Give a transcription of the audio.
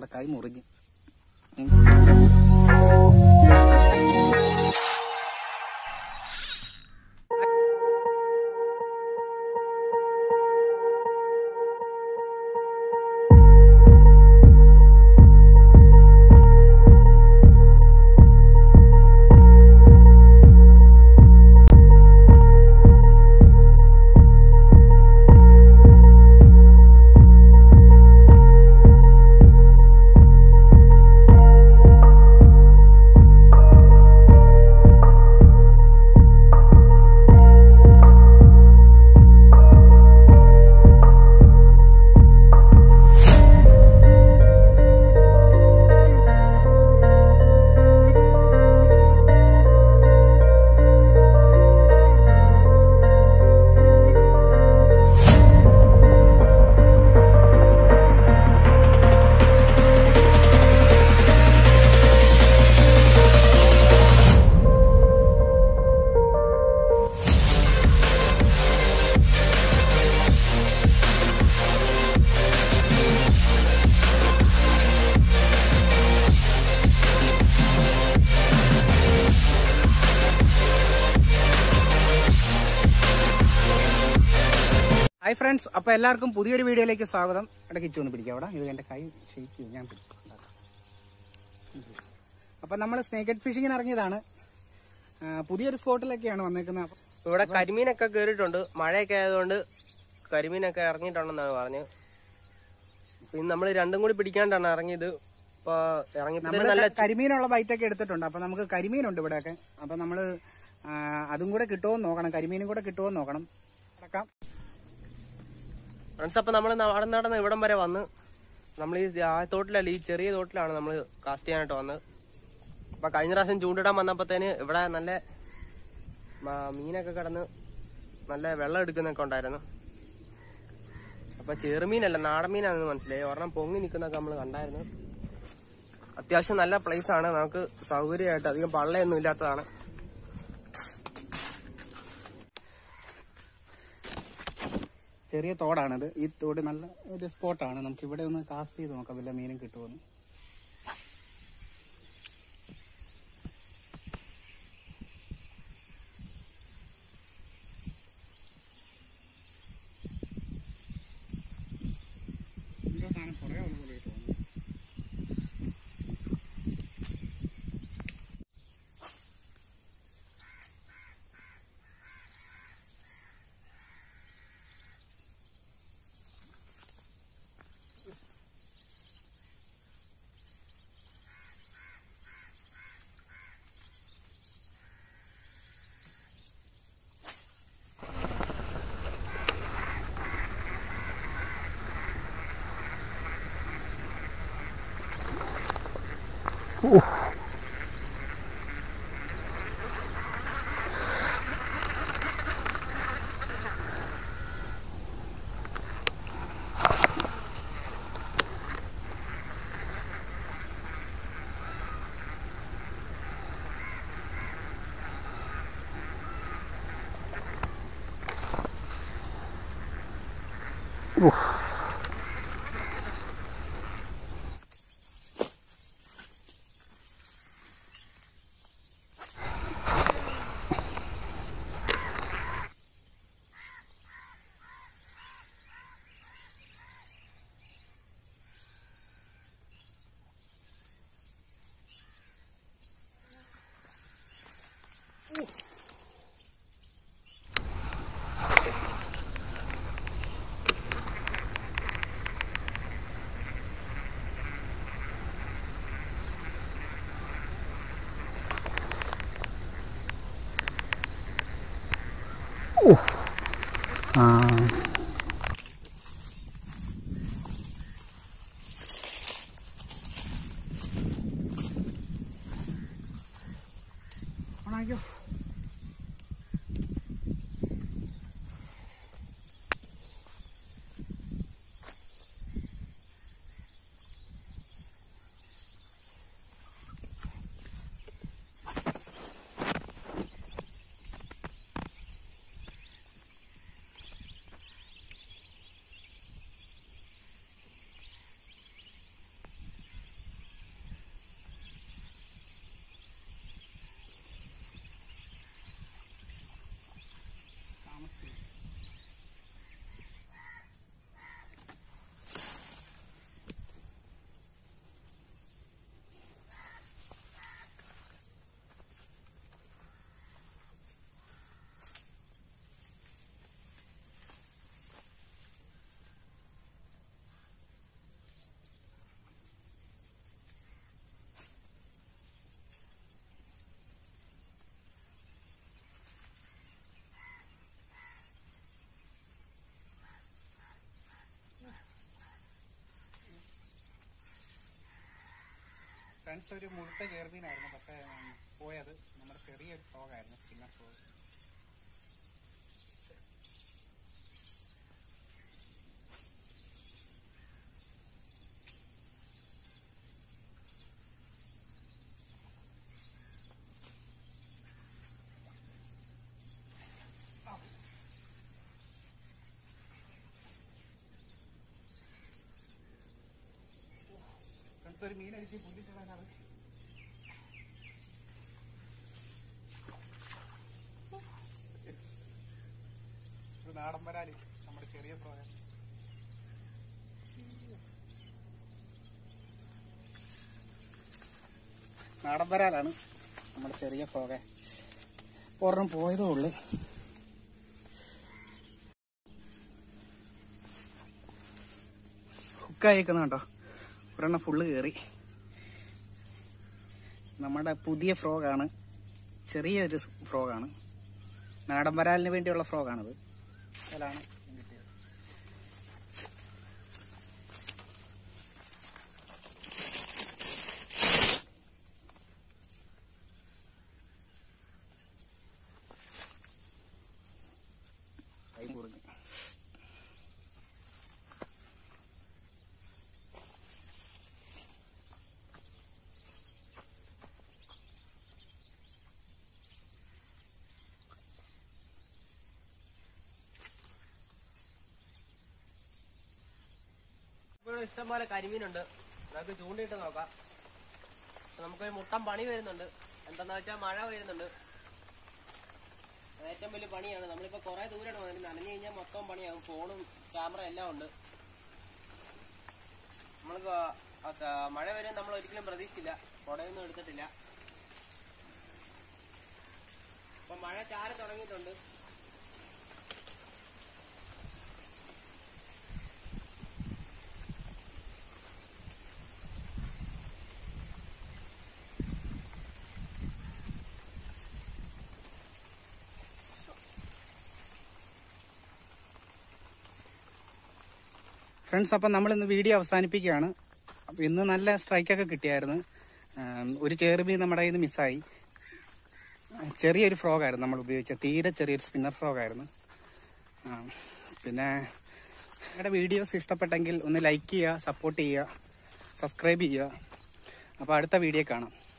നമ്മുടെ കൈ മുറിഞ്ഞ് ഹായ് ഫ്രണ്ട്സ് അപ്പൊ എല്ലാവർക്കും പുതിയൊരു വീഡിയോയിലേക്ക് സ്വാഗതം ഇടയ്ക്ക് ഇച്ചു ഒന്ന് പിടിക്കാം അവിടെ ഇത് എന്റെ കൈ ഷെയ്ക്ക് ഞാൻ പിടിക്കാം അപ്പൊ നമ്മൾ സ്നേക്കഡ് ഫിഷിങ്ങിന് ഇറങ്ങിയതാണ് ആ, പുതിയൊരു സ്പോട്ടിലൊക്കെയാണ് വന്നേക്കുന്നത് അപ്പൊ ഇവിടെ കരിമീനൊക്കെ കേറിയിട്ടുണ്ട് മഴയൊക്കെ ആയതുകൊണ്ട് കരിമീനൊക്കെ ഇറങ്ങിയിട്ടുണ്ടെന്നാണ് പറഞ്ഞത് പിന്നെ നമ്മൾ രണ്ടും കൂടി പിടിക്കാണ്ടാണ് ഇറങ്ങിയത് ഇപ്പൊ ഇറങ്ങിയപ്പോ നമ്മള് നല്ല ക- കരിമീനുള്ള ബൈറ്റൊക്കെ എടുത്തിട്ടുണ്ട് അപ്പൊ നമുക്ക് കരിമീനുണ്ട് ഇവിടെയൊക്കെ അപ്പൊ നമ്മള് ആ, അതും കൂടെ കിട്ടുമോ എന്ന് നോക്കണം കരിമീനും കൂടെ കിട്ടുമോ എന്ന് നോക്കണം അടക്കാം ഫ്രണ്ട്സ് അപ്പൊ നമ്മൾ നടന്ന് നടന്ന് ഇവിടം വരെ വന്ന് നമ്മൾ ഈ ആ തോട്ടിലല്ല ഈ ചെറിയ തോട്ടിലാണ് നമ്മൾ കാസ്റ്റ് ചെയ്യാനായിട്ട് വന്നത് അപ്പൊ കഴിഞ്ഞ പ്രാവശ്യം ചൂണ്ടിടാൻ വന്നപ്പോഴത്തേന് ഇവിടെ നല്ല മ- മീനൊക്കെ കിടന്ന് നല്ല വെള്ളം എടുക്കുന്നൊക്കെ ഉണ്ടായിരുന്നു അപ്പൊ ചെറുമീനല്ല നാടൻ മീനാണെന്ന് മനസ്സിലായി ഒരെണ്ണം പൊങ്ങി നിൽക്കുന്നൊക്കെ നമ്മൾ കണ്ടായിരുന്നു അത്യാവശ്യം നല്ല പ്ലേസ് ആണ് നമുക്ക് സൗകര്യമായിട്ട് അധികം പള്ളയൊന്നും ഇല്ലാത്തതാണ് ചെറിയ തോടാണിത് ഈ തോട് നല്ല ഒരു സ്പോട്ടാണ് നമുക്ക് ഇവിടെ ഒന്ന് കാസ്റ്റ് ചെയ്ത് നോക്കാം വല്ല മീനും കിട്ടുമെന്ന് എന്തോ സാധനം പുറകെ ഉള്ള പോലെ തോന്നുന്നു. ആ ഓണാക്കിയോ ഫ്രണ്ട്സ് ഒരു മുഴുത്ത ചേർമീനായിരുന്നു പക്ഷേ ഉം, പോയത് നമ്മുടെ ചെറിയൊരു ഫ്രോഗായിരുന്നു സ്പിന്നർ ഫ്രോഗ് ഫ്രണ്ട്സ് ഒരു മീൻ അടിച്ച് പുല്ലിട്ടുള്ളതാണ് ഒരു നാടൻ വരാല് നമ്മുടെ ചെറിയ ഫ്രോഗ് നാടൻ വരാലാണ് നമ്മുടെ ചെറിയ ഫ്രോഗ് ഒരെണ്ണം പോയതേ ഉള്ളു ഹുക്കായേക്കുന്ന കേട്ടോ ഒരെണ്ണം ഫുള്ള് കയറി നമ്മുടെ പുതിയ ഫ്രോഗാണ് ചെറിയൊരു ഫ്രോഗാണ് നാടൻ വരാലിന് വേണ്ടിയുള്ള ഫ്രോഗാണിത് അതിലാണ് കിട്ടിയത് കൈ മുറിഞ്ഞു ഇവിടെ ഇഷ്ടംപോലെ കരിമീനുണ്ട് നമുക്ക് ചൂണ്ടിയിട്ട് നോക്കാം അപ്പൊ നമുക്കൊരു മുട്ടൻ പണി വരുന്നുണ്ട് എന്താന്ന് വെച്ചാൽ മഴ വരുന്നുണ്ട് അത് ഏറ്റവും വലിയ പണിയാണ് നമ്മളിപ്പോ കുറെ ദൂരെയാണ് വന്നിട്ട് നനഞ്ഞു കഴിഞ്ഞാൽ മൊത്തം പണിയാകും ഫോണും ക്യാമറ എല്ലാം ഉണ്ട് നമ്മൾക്ക് അത് മഴ വരും നമ്മൾ ഒരിക്കലും പ്രതീക്ഷിച്ചില്ല കുടയൊന്നും എടുത്തിട്ടില്ല അപ്പൊ മഴ ചാരി തുടങ്ങിയിട്ടുണ്ട് ഫ്രണ്ട്സ് അപ്പം നമ്മൾ ഇന്ന് വീഡിയോ അവസാനിപ്പിക്കുകയാണ് അപ്പം ഇന്ന് നല്ല സ്ട്രൈക്കൊക്കെ കിട്ടിയായിരുന്നു ആം, ഒരു ചേർമീൻ നമ്മുടെ കയ്യിൽ നിന്ന് മിസ്സായി ചെറിയൊരു ഫ്രോഗായിരുന്നു നമ്മൾ ഉപയോഗിച്ച തീരെ ചെറിയൊരു സ്പിന്നർ ഫ്രോഗായിരുന്നു ആ, പിന്നെ നിങ്ങളുടെ വീഡിയോസ് ഇഷ്ടപ്പെട്ടെങ്കിൽ ഒന്ന് ലൈക്ക് ചെയ്യുക സപ്പോർട്ട് ചെയ്യുക സബ്സ്ക്രൈബ് ചെയ്യുക അപ്പോൾ അടുത്ത വീഡിയോ കാണാം